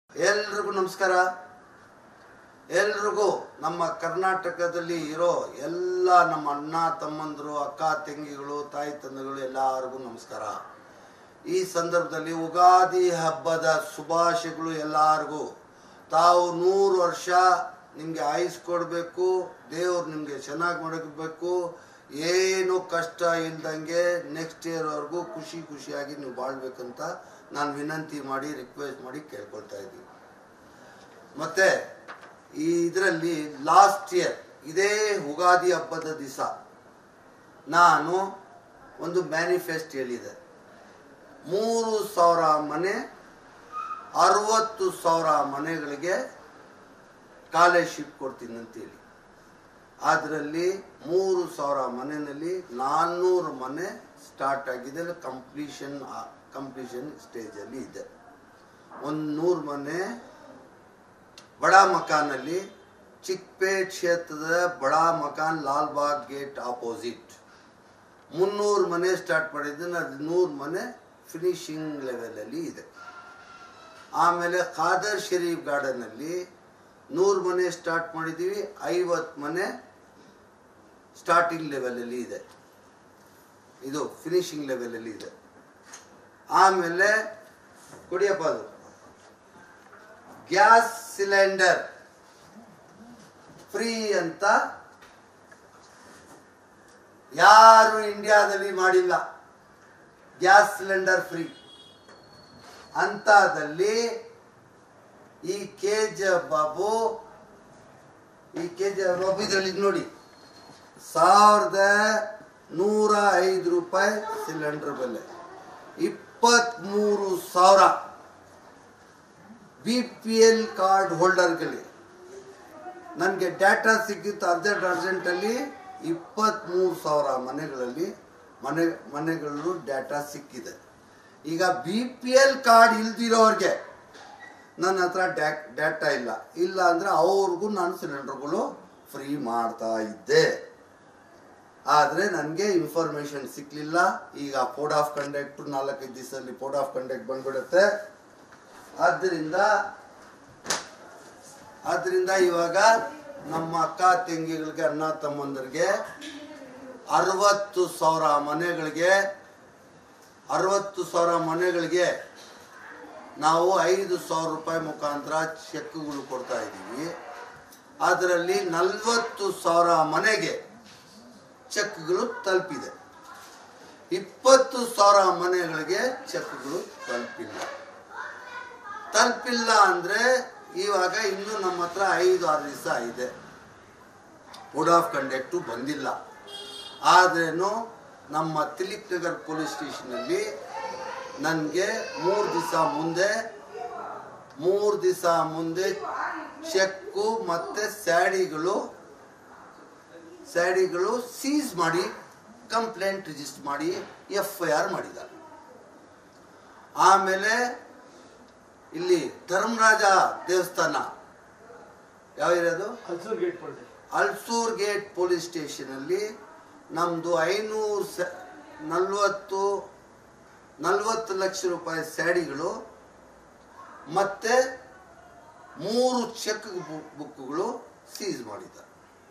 ಎಲ್ರಿಗೂ ನಮಸ್ಕಾರ ಎಲ್ರಿಗೂ ನಮ್ಮ ಕರ್ನಾಟಕದಲ್ಲಿ ಇರೋ ಎಲ್ಲ ನಮ್ಮ ಅಣ್ಣ ತಮ್ಮಂದರು ಅಕ್ಕ ತಂಗಿಗಳು ತಾಯಿ ತಂದೆಗಳು ಎಲ್ಲರಿಗೂ ನಮಸ್ಕಾರ ಈ ಸಂದರ್ಭದಲ್ಲಿ ಉಗಾದಿ ಹಬ್ಬದ ಶುಭಾಶಯಗಳು ಎಲ್ಲರಿಗೂ ತಾವು ನೂರು ವರ್ಷ ನಿಮಗೆ ಆಯುಸ್ ಕೊಡಬೇಕು ದೇವ್ರು ನಿಮಗೆ ಚೆನ್ನಾಗಿ ಮಾಡಬೇಕು ಏನು ಕಷ್ಟ ಇಲ್ದಂಗೆ ನೆಕ್ಸ್ಟ್ ಇಯರ್ವರೆಗೂ ಖುಷಿ ಖುಷಿಯಾಗಿ ನೀವು ಬಾಳ್ಬೇಕಂತ ನಾನು ವಿನಂತಿ ಮಾಡಿ ರಿಕ್ವೆಸ್ಟ್ ಮಾಡಿ ಕೇಳ್ಕೊಳ್ತಾ ಇದ್ದೀನಿ ಮತ್ತೆ ಈ ಇದರಲ್ಲಿ ಲಾಸ್ಟ್ ಇಯರ್ ಇದೇ ಉಗಾದಿ ಹಬ್ಬದ ದಿವಸ ನಾನು ಒಂದು ಮ್ಯಾನಿಫೆಸ್ಟ್ ಹೇಳಿದೆ ಮೂರು ಸಾವಿರ ಮನೆ ಅರವತ್ತು ಸಾವಿರ ಮನೆಗಳಿಗೆ ಸ್ಕಾಲರ್ಶಿಪ್ ಕೊಡ್ತೀನಿ ಅಂತೇಳಿ ಅದರಲ್ಲಿ ಮೂರು ಸಾವಿರ ಮನೆಯಲ್ಲಿ ನಾನ್ನೂರು ಮನೆ ಸ್ಟಾರ್ಟ್ ಆಗಿದೆ ಕಂಪ್ಲೀಷನ್ ಕಂಪ್ಲೀಷನ್ ಸ್ಟೇಜಲ್ಲಿ ಇದೆ ಒಂದು ನೂರು ಮನೆ ಬಡ ಮಕಾನಲ್ಲಿ ಚಿಕ್ಕಪೇಟ್ ಕ್ಷೇತ್ರದ ಬಡ ಮಕಾನ್ ಲಾಲ್ಬಾಗ್ ಗೇಟ್ ಆಪೋಸಿಟ್ ಮುನ್ನೂರು ಮನೆ ಸ್ಟಾರ್ಟ್ ಮಾಡಿದ್ದೀನಿ ಅದು ನೂರು ಮನೆ ಫಿನಿಶಿಂಗ್ ಲೆವೆಲಲ್ಲಿ ಇದೆ ಆಮೇಲೆ ಖಾದರ್ ಶರೀಫ್ ಗಾರ್ಡನಲ್ಲಿ ನೂರು ಮನೆ ಸ್ಟಾರ್ಟ್ ಮಾಡಿದ್ದೀವಿ ಐವತ್ತು ಮನೆ ಸ್ಟಾರ್ಟಿಂಗ್ ಲೆವೆಲಲ್ಲಿ ಇದೆ ಇದು ಫಿನಿಶಿಂಗ್ ಲೆವೆಲಲ್ಲಿ ಇದೆ ಆಮೇಲೆ ಕುಡಿಯಪ್ಪ ಅದು ಗ್ಯಾಸ್ ಸಿಲಿಂಡರ್ ಫ್ರೀ ಅಂತ ಯಾರು ಇಂಡಿಯಾದಲ್ಲಿ ಮಾಡಿಲ್ಲ ಗ್ಯಾಸ್ ಸಿಲಿಂಡರ್ ಫ್ರೀ ಅಂತದಲ್ಲಿ ಈ ಕೆ ಜೆ ಬಾಬು ಈ ಕೆ ಜೆ ಬಾಬು ಇದರಲ್ಲಿ ನೋಡಿ ಸಾವಿರದ ನೂರ ಐದು ರೂಪಾಯಿ ಸಿಲಿಂಡರ್ ಬೆಲೆ ಇಪ್ಪತ್ತ್ಮೂರು ಸಾವಿರ ಬಿ ಪಿ ಎಲ್ ಕಾರ್ಡ್ ಹೋಲ್ಡರ್ಗಳಿಗೆ ನನಗೆ ಡಾಟಾ ಸಿಕ್ಕಿತ್ತು ಅರ್ಜೆಂಟ್ ಅರ್ಜೆಂಟಲ್ಲಿ ಇಪ್ಪತ್ತ್ಮೂರು ಸಾವಿರ ಮನೆಗಳಲ್ಲಿ ಮನೆ ಮನೆಗಳು ಡಾಟಾ ಸಿಕ್ಕಿದೆ ಈಗ ಬಿ ಪಿ ಎಲ್ ಕಾರ್ಡ್ ಇಲ್ದಿರೋರಿಗೆ ನನ್ನ ಹತ್ರ ಡ್ಯಾ ಡಾಟಾ ಇಲ್ಲ ಇಲ್ಲ ಅಂದರೆ ಅವ್ರಿಗೂ ನಾನು ಸಿಲಿಂಡರ್ಗಳು ಫ್ರೀ ಮಾಡ್ತಾ ಇದ್ದೆ ಆದರೆ ನನಗೆ ಇನ್ಫಾರ್ಮೇಷನ್ ಸಿಕ್ಕಲಿಲ್ಲ ಈಗ ಕೋಡ್ ಆಫ್ ಕಂಡಕ್ಟ್ ನಾಲ್ಕೈದು ದಿವಸದಲ್ಲಿ ಕೋಡ್ ಆಫ್ ಕಂಡಕ್ಟ್ ಬಂದ್ಬಿಡುತ್ತೆ ಆದ್ದರಿಂದ ಆದ್ದರಿಂದ ಇವಾಗ ನಮ್ಮ ಅಕ್ಕ ತಂಗಿಗಳಿಗೆ ಅಣ್ಣ ತಮ್ಮಂದರಿಗೆ ಅರವತ್ತು ಸಾವಿರ ಮನೆಗಳಿಗೆ ಅರವತ್ತು ಸಾವಿರ ಮನೆಗಳಿಗೆ ನಾವು ಐದು ಸಾವಿರ ರೂಪಾಯಿ ಮುಖಾಂತರ ಚೆಕ್ಗಳು ಕೊಡ್ತಾ ಇದ್ದೀವಿ ಅದರಲ್ಲಿ ನಲವತ್ತು ಸಾವಿರ ಮನೆಗೆ ಚೆಕ್ಗಳು ತಲುಪಿದೆ ಇಪ್ಪತ್ತು ಸಾವಿರ ಮನೆಗಳಿಗೆ ಚೆಕ್ಗಳು ತಲುಪಿಲ್ಲ ತಲುಪಿಲ್ಲ ಅಂದರೆ ಇವಾಗ ಇನ್ನೂ ನಮ್ಮ ಹತ್ರ ಐದು ಆರು ದಿವಸ ಇದೆ ಕೋಡ್ ಆಫ್ ಕಂಡಕ್ಟು ಬಂದಿಲ್ಲ ಆದ್ರೇನು ನಮ್ಮ ತಿಲಿಪ್ ನಗರ್ ಪೊಲೀಸ್ ಸ್ಟೇಷನಲ್ಲಿ ನನಗೆ ಮೂರು ದಿವಸ ಮುಂದೆ ಮೂರು ದಿವಸ ಮುಂದೆ ಚೆಕ್ಕು ಮತ್ತು ಸ್ಯಾಡಿಗಳು ಸ್ಯಾಡಿಗಳು ಸೀಸ್ ಮಾಡಿ ಕಂಪ್ಲೇಂಟ್ ರಿಜಿಸ್ಟರ್ ಮಾಡಿ ಎಫ್ ಐ ಆರ್ ಮಾಡಿದ್ದಾರೆ ಆಮೇಲೆ ಇಲ್ಲಿ ಧರ್ಮರಾಜ ದೇವಸ್ಥಾನ ಯಾವ ಇರೋದು ಹಲ್ಸೂರ್ ಗೇಟ್ ಪೊಲ್ಟೆ ಅಲ್ಸೂರ್ ಗೇಟ್ ಪೊಲೀಸ್ ಸ್ಟೇಷನಲ್ಲಿ ನಮ್ಮದು ಐನೂರು ಸ ನಲ್ವತ್ತು ನಲ್ವತ್ತು ಲಕ್ಷ ರೂಪಾಯಿ ಸ್ಯಾಡಿಗಳು ಮತ್ತೆ ಮೂರು ಚೆಕ್ ಬುಕ್ಗಳು ಸೀಸ್ ಮಾಡಿದ್ದಾರೆ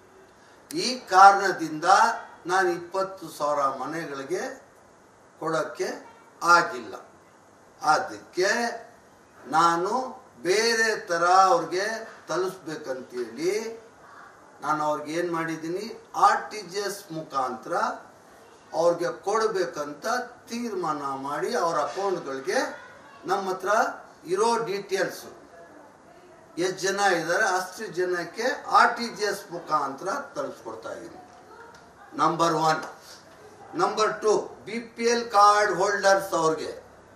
ಈ ಕಾರಣದಿಂದ ನಾನು ಇಪ್ಪತ್ತು ಸಾವಿರ ಮನೆಗಳಿಗೆ ಕೊಡೋಕ್ಕೆ ಆಗಿಲ್ಲ ಅದಕ್ಕೆ ನಾನು ಬೇರೆ ಥರ ಅವ್ರಿಗೆ ತಲುಪಿಸ್ಬೇಕಂತೇಳಿ ನಾನು ಅವ್ರಿಗೆ ಏನು ಮಾಡಿದ್ದೀನಿ ಆರ್ ಟಿ ಜಿ ಎಸ್ ಮುಖಾಂತರ ಅವ್ರಿಗೆ ಕೊಡಬೇಕಂತ ತೀರ್ಮಾನ ಮಾಡಿ ಅವ್ರ ಅಕೌಂಟ್ಗಳಿಗೆ ನಮ್ಮ ಹತ್ರ ಇರೋ ಡೀಟೇಲ್ಸು ಎಷ್ಟು ಜನ ಇದ್ದಾರೆ ಅಷ್ಟು ಜನಕ್ಕೆ ಆರ್ ಟಿ ಜಿ ಎಸ್ ಮುಖಾಂತರ ತಲುಪಿಸ್ಕೊಡ್ತಾ ಇದ್ದೀನಿ number one number two B P L card holders ಅವ್ರಿಗೆ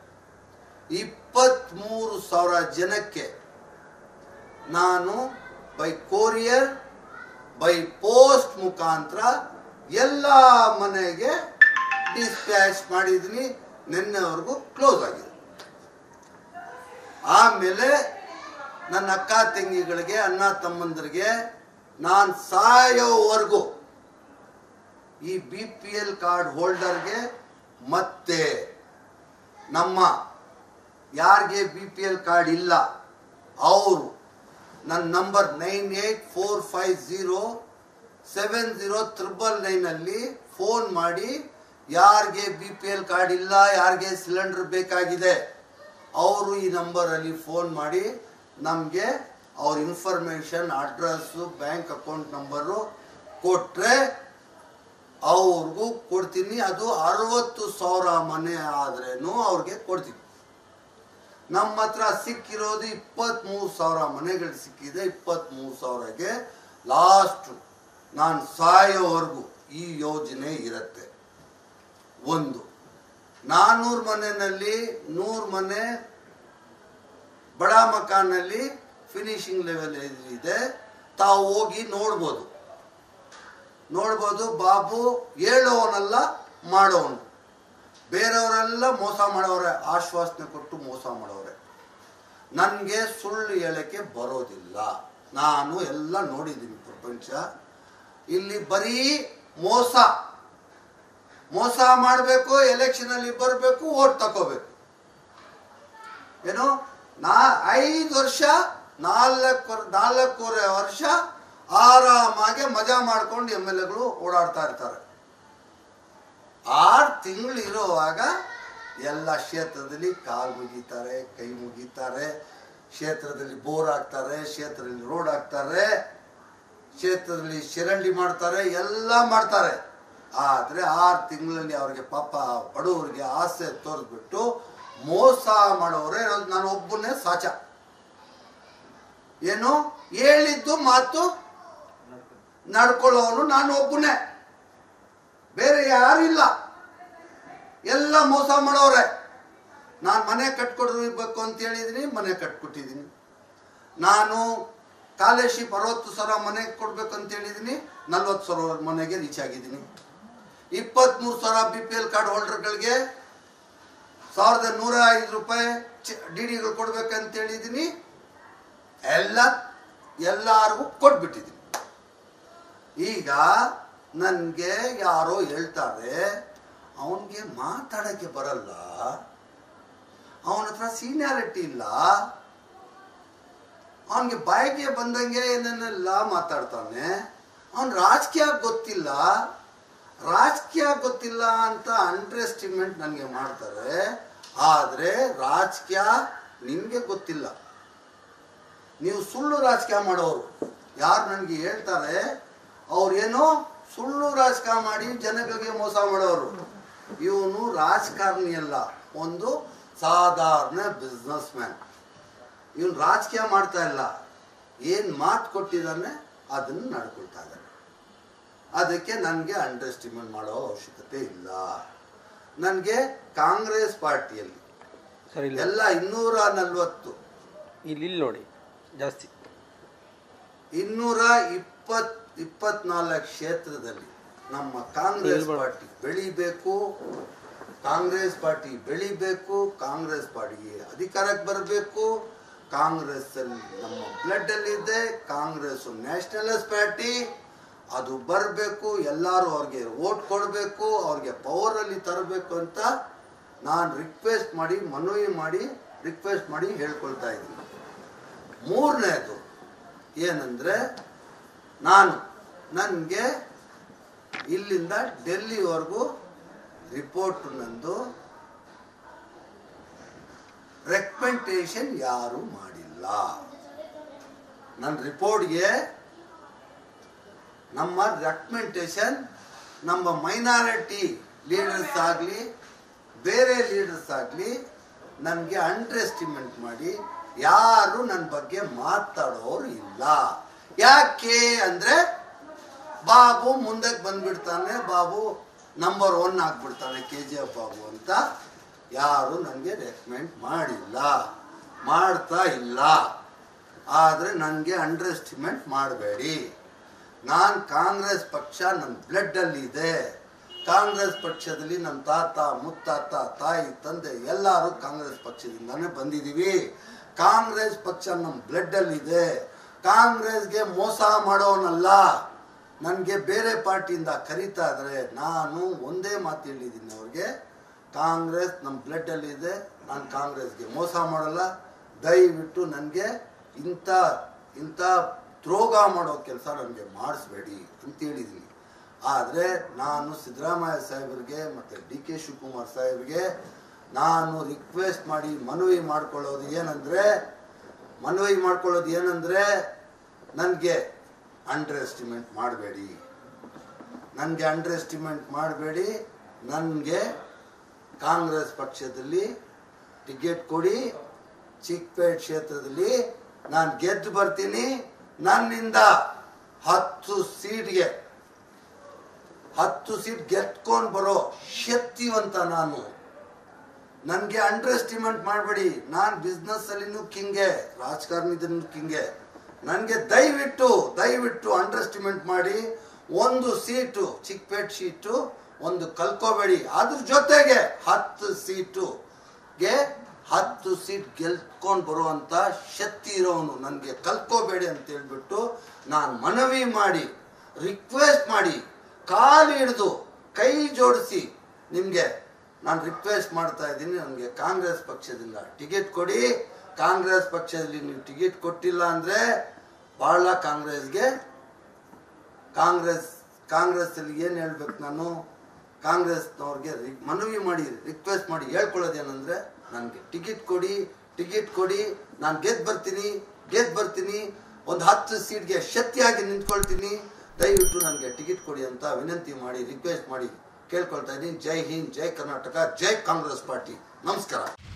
ಇಪ್ಪತ್ತ್ಮೂರು ಸಾವಿರ ಜನಕ್ಕೆ ನಾನು ಬೈ ಕೊರಿಯರ್ ಬೈ ಪೋಸ್ಟ್ ಮುಖಾಂತರ ಎಲ್ಲ ಮನೆಗೆ ಡಿಸ್ಪ್ಯಾಚ್ ಮಾಡಿದ್ದೀನಿ ನಿನ್ನೆವರೆಗೂ ಕ್ಲೋಸ್ ಆಗಿದೆ ಆಮೇಲೆ ನನ್ನ ಅಕ್ಕ ತಂಗಿಗಳಿಗೆ ಅಣ್ಣ ತಮ್ಮಂದರಿಗೆ ನಾನು ಸಾಯೋವರೆಗೂ ಈ ಬಿ ಪಿ ಎಲ್ ಕಾರ್ಡ್ ಹೋಲ್ಡರ್ಗೆ ಮತ್ತೆ ನಮ್ಮ ಯಾರಿಗೆ ಬಿ ಪಿ ಎಲ್ ಕಾರ್ಡ್ ಇಲ್ಲ ಅವರು ನನ್ನ number nine eight four five zero seven zero triple ನೈನಲ್ಲಿ ಫೋನ್ ಮಾಡಿ ಯಾರಿಗೆ ಬಿ ಪಿ ಎಲ್ ಕಾರ್ಡ್ ಇಲ್ಲ ಯಾರಿಗೆ ಸಿಲಿಂಡರ್ ಬೇಕಾಗಿದೆ ಅವರು ಈ ನಂಬರಲ್ಲಿ ಫೋನ್ ಮಾಡಿ ನಮಗೆ ಅವ್ರ information address bank account number ಕೊಟ್ಟರೆ ಅವ್ರಿಗೂ ಕೊಡ್ತೀನಿ ಅದು ಅರವತ್ತು ಸಾವಿರ ಮನೆ ಆದ್ರೇನು ಅವ್ರಿಗೆ ಕೊಡ್ತೀನಿ ನಮ್ಮ ಹತ್ರ ಸಿಕ್ಕಿರೋದು ಇಪ್ಪತ್ತ್ಮೂರು ಸಾವಿರ ಮನೆಗಳು ಸಿಕ್ಕಿದೆ ಇಪ್ಪತ್ತ್ಮೂರು ಸಾವಿರಗೆ ಲಾಸ್ಟ್ ನಾನು ಸಾಯೋವರೆಗೂ ಈ ಯೋಜನೆ ಇರುತ್ತೆ ಒಂದು ನಾನ್ನೂರು ಮನೆಯಲ್ಲಿ ನೂರು ಮನೆ ಬಡ ಮಕಾನಲ್ಲಿ ಫಿನಿಶಿಂಗ್ ಲೆವೆಲ್ ಇದೆ ತಾವು ಹೋಗಿ ನೋಡ್ಬೋದು ನೋಡ್ಬೋದು ಬಾಬು ಹೇಳೋವನಲ್ಲ ಮಾಡೋವನು ಬೇರೆಯವರೆಲ್ಲ ಮೋಸ ಮಾಡೋರೆ ಆಶ್ವಾಸನೆ ಕೊಟ್ಟು ಮೋಸ ಮಾಡೋರೆ ನನಗೆ ಸುಳ್ಳು ಹೇಳಕ್ಕೆ ಬರೋದಿಲ್ಲ ನಾನು ಎಲ್ಲ ನೋಡಿದ್ದೀನಿ ಪ್ರಪಂಚ ಇಲ್ಲಿ ಬರೀ ಮೋಸ ಮೋಸ ಮಾಡಬೇಕು ಎಲೆಕ್ಷನ್ ಅಲ್ಲಿ ಬರಬೇಕು ಓಟ್ ತಕೋಬೇಕು ಏನು ನಾ ಐದು ವರ್ಷ ನಾಲ್ಕು ನಾಲ್ಕೂವರೆ ವರ್ಷ ಆರಾಮಾಗಿ ಮಜಾ ಮಾಡ್ಕೊಂಡು ಎಮ್ ಎಲ್ ಎಗಳು ಓಡಾಡ್ತಾ ಇರ್ತಾರೆ ಆರು ತಿಂಗಳು ಇರುವಾಗ ಎಲ್ಲ ಕ್ಷೇತ್ರದಲ್ಲಿ ಕಾಲು ಮುಗಿತಾರೆ ಕೈ ಮುಗಿತಾರೆ ಕ್ಷೇತ್ರದಲ್ಲಿ ಬೋರ್ ಹಾಕ್ತಾರೆ ಕ್ಷೇತ್ರದಲ್ಲಿ ರೋಡ್ ಹಾಕ್ತಾರೆ ಕ್ಷೇತ್ರದಲ್ಲಿ ಶಿರಂಡಿ ಮಾಡ್ತಾರೆ ಎಲ್ಲ ಮಾಡ್ತಾರೆ ಆದರೆ ಆರು ತಿಂಗಳಲ್ಲಿ ಅವ್ರಿಗೆ ಪಾಪ ಬಡವರಿಗೆ ಆಸೆ ತೋರಿಸ್ಬಿಟ್ಟು ಮೋಸ ಮಾಡೋರೇ ಇರೋದು ನಾನು ಒಬ್ಬನೇ ಸಾಚ ಏನು ಹೇಳಿದ್ದು ಮಾತು ನಡ್ಕೊಳ್ಳೋನು ನಾನು ಒಬ್ಬನೇ ಬೇರೆ ಯಾರಿಲ್ಲ ಎಲ್ಲ ಮೋಸ ಮಾಡೋರೆ ನಾನು ಮನೆ ಕಟ್ಕೊಡ್ಬೇಕು ಅಂತ ಹೇಳಿದೀನಿ ಮನೆ ಕಟ್ಕೊಟ್ಟಿದ್ದೀನಿ ನಾನು ಕಾಲೇಶಿಪ್ ಅರವತ್ತು ಸಾವಿರ ಮನೆ ಕೊಡ್ಬೇಕು ಅಂತ ಹೇಳಿದೀನಿ ನಲ್ವತ್ತು ಸಾವಿರ ಮನೆಗೆ ರೀಚ್ ಆಗಿದ್ದೀನಿ ಇಪ್ಪತ್ತ್ಮೂರು ಸಾವಿರ ಬಿ ಪಿ ಎಲ್ ಕಾರ್ಡ್ ಹೋಲ್ಡರ್ಗಳಿಗೆ ಸಾವಿರದ ನೂರ ಐದು ರೂಪಾಯಿ ಡಿ ಡಿಗಳು ಕೊಡ್ಬೇಕಂತ ಹೇಳಿದ್ದೀನಿ ಎಲ್ಲ ಎಲ್ಲರಿಗೂ ಕೊಟ್ಬಿಟ್ಟಿದ್ದೀನಿ ಈಗ ನನಗೆ ಯಾರೋ ಹೇಳ್ತಾರೆ ಅವನಿಗೆ ಮಾತಾಡೋಕ್ಕೆ ಬರಲ್ಲ ಅವನ ಹತ್ರ ಸೀನಿಯಾರಿಟಿ ಇಲ್ಲ ಅವನಿಗೆ ಬಾಯಿಗೆ ಬಂದಂಗೆ ಏನೇನೆಲ್ಲ ಮಾತಾಡ್ತಾನೆ ಅವನ್ ರಾಜಕೀಯ ಗೊತ್ತಿಲ್ಲ ರಾಜಕೀಯ ಗೊತ್ತಿಲ್ಲ ಅಂತ ಅಂಡರ್ ಎಸ್ಟಿಮೇಟ್ ನನಗೆ ಮಾಡ್ತಾರೆ ಆದರೆ ರಾಜಕೀಯ ನಿಮಗೆ ಗೊತ್ತಿಲ್ಲ ನೀವು ಸುಳ್ಳು ರಾಜಕೀಯ ಮಾಡೋರು ಯಾರು ನನಗೆ ಹೇಳ್ತಾರೆ ಅವ್ರೇನೋ ಸುಳ್ಳು ರಾಜಕೀಯ ಮಾಡಿ ಜನಗಳಿಗೆ ಮೋಸ ಮಾಡೋರು ಇವನು ರಾಜಕಾರಣಿ ಅಲ್ಲ ಒಂದು ಸಾಧಾರಣ ಬಿಸ್ನೆಸ್ ಮ್ಯಾನ್ ಇವನು ರಾಜಕೀಯ ಮಾಡ್ತಾ ಇಲ್ಲ ಏನು ಮಾತು ಕೊಟ್ಟಿದ್ದಾನೆ ಅದನ್ನು ನಡ್ಕೊಳ್ತಾ ಇದ್ದಾನೆ ಅದಕ್ಕೆ ನನಗೆ ಅಂಡರ್ ಎಸ್ಟಿಮೇಟ್ ಮಾಡೋ ಅವಶ್ಯಕತೆ ಇಲ್ಲ ನನಗೆ ಕಾಂಗ್ರೆಸ್ ಪಾರ್ಟಿಯಲ್ಲಿ ಸರ್ ಇಲ್ಲಿ ಎಲ್ಲ ಇನ್ನೂರ ನಲ್ವತ್ತು ಇಲ್ಲಿ ಇಲ್ಲಿ ನೋಡಿ ಜಾಸ್ತಿ ಇನ್ನೂರ ಇಪ್ಪತ್ ಇಪ್ಪತ್ನಾಲ್ಕು ಕ್ಷೇತ್ರದಲ್ಲಿ ನಮ್ಮ ಕಾಂಗ್ರೆಸ್ ಹೇಳ್ಬಾರ್ದು. ಪಾರ್ಟಿ ಬೆಳಿಬೇಕು ಕಾಂಗ್ರೆಸ್ ಪಾರ್ಟಿ ಬೆಳಿಬೇಕು ಕಾಂಗ್ರೆಸ್ ಪಾರ್ಟಿಗೆ ಅಧಿಕಾರಕ್ಕೆ ಬರಬೇಕು ಕಾಂಗ್ರೆಸ್ ಅಲ್ಲಿ ನಮ್ಮ ಬ್ಲಡ್ ಅಲ್ಲಿ ಇದೆ ಕಾಂಗ್ರೆಸ್ ನ್ಯಾಷನಲಿಸ್ಟ್ ಪಾರ್ಟಿ ಅದು ಬರಬೇಕು ಎಲ್ಲರೂ ಅವ್ರಿಗೆ ವೋಟ್ ಕೊಡಬೇಕು ಅವ್ರಿಗೆ ಪವರ್ ಅಲ್ಲಿ ತರಬೇಕು ಅಂತ ನಾನು ರಿಕ್ವೆಸ್ಟ್ ಮಾಡಿ ಮನವಿ ಮಾಡಿ ರಿಕ್ವೆಸ್ಟ್ ಮಾಡಿ ಹೇಳ್ಕೊಳ್ತಾ ಇದ್ದೀನಿ ಮೂರನೇದು ಏನಂದ್ರೆ ನಾನು ನನಗೆ ಇಲ್ಲಿಂದ ಡೆಲ್ಲಿವರೆಗೂ ರಿಪೋರ್ಟ್ ನಂದು ರೆಕಮೆಂಡೇಶನ್ ಯಾರು ಮಾಡಿಲ್ಲ ನನ್ನ ರಿಪೋರ್ಟ್ಗೆ ನಮ್ಮ ರೆಕಮೆಂಡೇಶನ್ ನಮ್ಮ ಮೈನಾರಿಟಿ ಲೀಡರ್ಸ್ ಆಗಲಿ ಬೇರೆ ಲೀಡರ್ಸ್ ಆಗಲಿ ನನಗೆ ಅಂಡರ್ ಎಸ್ಟಿಮೇಟ್ ಮಾಡಿ ಯಾರು ನನ್ನ ಬಗ್ಗೆ ಮಾತಾಡೋರು ಇಲ್ಲ ಯಾಕೆ ಅಂದರೆ ಬಾಬು ಮುಂದಕ್ಕೆ ಬಂದ್ಬಿಡ್ತಾನೆ ಬಾಬು ನಂಬರ್ ಒನ್ ಆಗ್ಬಿಡ್ತಾನೆ ಕೆ ಜಿ ಎಫ್ ಬಾಬು ಅಂತ ಯಾರು ನನಗೆ ರೆಕಮೆಂಡ್ ಮಾಡಿಲ್ಲ ಮಾಡ್ತಾ ಇಲ್ಲ ಆದರೆ ನನಗೆ ಅಂಡರ್ ಎಸ್ಟಿಮೇಟ್ ಮಾಡಬೇಡಿ ನಾನು ಕಾಂಗ್ರೆಸ್ ಪಕ್ಷ ನನ್ನ ಬ್ಲಡ್ಡಲ್ಲಿ ಇದೆ ಕಾಂಗ್ರೆಸ್ ಪಕ್ಷದಲ್ಲಿ ನಮ್ಮ ತಾತ ಮುತ್ತಾತ ತಾಯಿ ತಂದೆ ಎಲ್ಲರೂ ಕಾಂಗ್ರೆಸ್ ಪಕ್ಷದಿಂದಾನೇ ಬಂದಿದ್ದೀವಿ ಕಾಂಗ್ರೆಸ್ ಪಕ್ಷ ನಮ್ಮ ಬ್ಲಡ್ಡಲ್ಲಿ ಇದೆ ಕಾಂಗ್ರೆಸ್ಗೆ ಮೋಸ ಮಾಡೋನಲ್ಲ ನನಗೆ ಬೇರೆ ಪಾರ್ಟಿಯಿಂದ ಕರೀತಾ ಇದ್ರೆ ನಾನು ಒಂದೇ ಮಾತು ಹೇಳಿದ್ದೀನಿ ಅವ್ರಿಗೆ ಕಾಂಗ್ರೆಸ್ ನಮ್ಮ ಬ್ಲಡ್ಡಲ್ಲಿ ಇದೆ ನಾನು ಕಾಂಗ್ರೆಸ್ಗೆ ಮೋಸ ಮಾಡಲ್ಲ ದಯವಿಟ್ಟು ನನಗೆ ಇಂಥ ಇಂಥ ದ್ರೋಗ ಮಾಡೋ ಕೆಲಸ ನನಗೆ ಮಾಡಿಸ್ಬೇಡಿ ಅಂತ ಹೇಳಿದ್ದೀನಿ ಆದರೆ ನಾನು ಸಿದ್ದರಾಮಯ್ಯ ಸಾಹೇಬರಿಗೆ ಮತ್ತು ಡಿ ಕೆ ಶಿವಕುಮಾರ್ ಸಾಹೇಬರಿಗೆ ನಾನು ರಿಕ್ವೆಸ್ಟ್ ಮಾಡಿ ಮನವಿ ಮಾಡ್ಕೊಳ್ಳೋದು ಏನಂದರೆ ಮನವಿ ಮಾಡ್ಕೊಳ್ಳೋದು ಏನಂದರೆ ನನಗೆ ಅಂಡರ್ ಎಸ್ಟಿಮೇಟ್ ಮಾಡಬೇಡಿ ನನಗೆ ಅಂಡರ್ ಎಸ್ಟಿಮೇಟ್ ಮಾಡಬೇಡಿ ನನಗೆ ಕಾಂಗ್ರೆಸ್ ಪಕ್ಷದಲ್ಲಿ ಟಿಕೆಟ್ ಕೊಡಿ ಚಿಕ್ಕಪೇಟ್ ಕ್ಷೇತ್ರದಲ್ಲಿ ನಾನು ಗೆದ್ದು ಬರ್ತೀನಿ ನನ್ನಿಂದ ಹತ್ತು ಸೀಟ್ಗೆ ಹತ್ತು ಸೀಟ್ ಗೆದ್ಕೊಂಡು ಬರೋ ಶಕ್ತಿವಂತ ನಾನು ನನಗೆ ಅಂಡರ್ ಎಸ್ಟಿಮೇಟ್ ಮಾಡಬೇಡಿ ನಾನು ಬಿಸ್ನೆಸ್ ಅಲ್ಲಿನೂ ಕಿಂಗೆ ರಾಜಕಾರಣದಲ್ಲೂ ಕಿಂಗೆ ನನಗೆ ದಯವಿಟ್ಟು ದಯವಿಟ್ಟು ಅಂಡರ್ ಎಸ್ಟಿಮೇಟ್ ಮಾಡಿ ಒಂದು ಸೀಟು ಚಿಕ್ಕಪೇಟ್ ಸೀಟು ಒಂದು ಕಲ್ಕೋಬೇಡಿ ಅದ್ರ ಜೊತೆಗೆ ಹತ್ತು ಸೀಟುಗೆ ಹತ್ತು ಸೀಟ್ ಗೆಲ್ಕೊಂಡು ಬರುವಂತ ಶಕ್ತಿ ಇರೋನು ನನಗೆ ಕಲ್ಕೋಬೇಡಿ ಅಂತ ಹೇಳ್ಬಿಟ್ಟು ನಾನು ಮನವಿ ಮಾಡಿ ರಿಕ್ವೆಸ್ಟ್ ಮಾಡಿ ಕಾಲು ಹಿಡಿದು ಕೈ ಜೋಡಿಸಿ ನಿಮಗೆ ನಾನು ರಿಕ್ವೆಸ್ಟ್ ಮಾಡ್ತಾ ಇದ್ದೀನಿ ನನಗೆ ಕಾಂಗ್ರೆಸ್ ಪಕ್ಷದಿಂದ ಟಿಕೆಟ್ ಕೊಡಿ ಕಾಂಗ್ರೆಸ್ ಪಕ್ಷದಲ್ಲಿ ನೀವು ಟಿಕೆಟ್ ಕೊಟ್ಟಿಲ್ಲ ಅಂದರೆ ಭಾಳ ಕಾಂಗ್ರೆಸ್ಗೆ ಕಾಂಗ್ರೆಸ್ ಕಾಂಗ್ರೆಸ್ ಅಲ್ಲಿ ಏನು ಹೇಳ್ಬೇಕು ನಾನು ಕಾಂಗ್ರೆಸ್ನವ್ರಿಗೆ ರಿ- ಮನವಿ ಮಾಡಿ ರಿಕ್ವೆಸ್ಟ್ ಮಾಡಿ ಹೇಳ್ಕೊಳ್ಳೋದೇನೆಂದ್ರೆ ನನಗೆ ಟಿಕೆಟ್ ಕೊಡಿ ಟಿಕೆಟ್ ಕೊಡಿ ನಾನು ಗೆದ್ದು ಬರ್ತೀನಿ ಗೆದ್ದು ಬರ್ತೀನಿ ಒಂದು ಹತ್ತು ಸೀಟ್ಗೆ ಶಕ್ತಿಯಾಗಿ ನಿಂತ್ಕೊಳ್ತೀನಿ ದಯವಿಟ್ಟು ನನಗೆ ಟಿಕೆಟ್ ಕೊಡಿ ಅಂತ ವಿನಂತಿ ಮಾಡಿ ರಿಕ್ವೆಸ್ಟ್ ಮಾಡಿ ಕೇಳ್ಕೊಳ್ತಾ ಇದ್ದೀನಿ ಜೈ ಹಿಂದ್ ಜೈ ಕರ್ನಾಟಕ ಜೈ ಕಾಂಗ್ರೆಸ್ ಪಾರ್ಟಿ ನಮಸ್ಕಾರ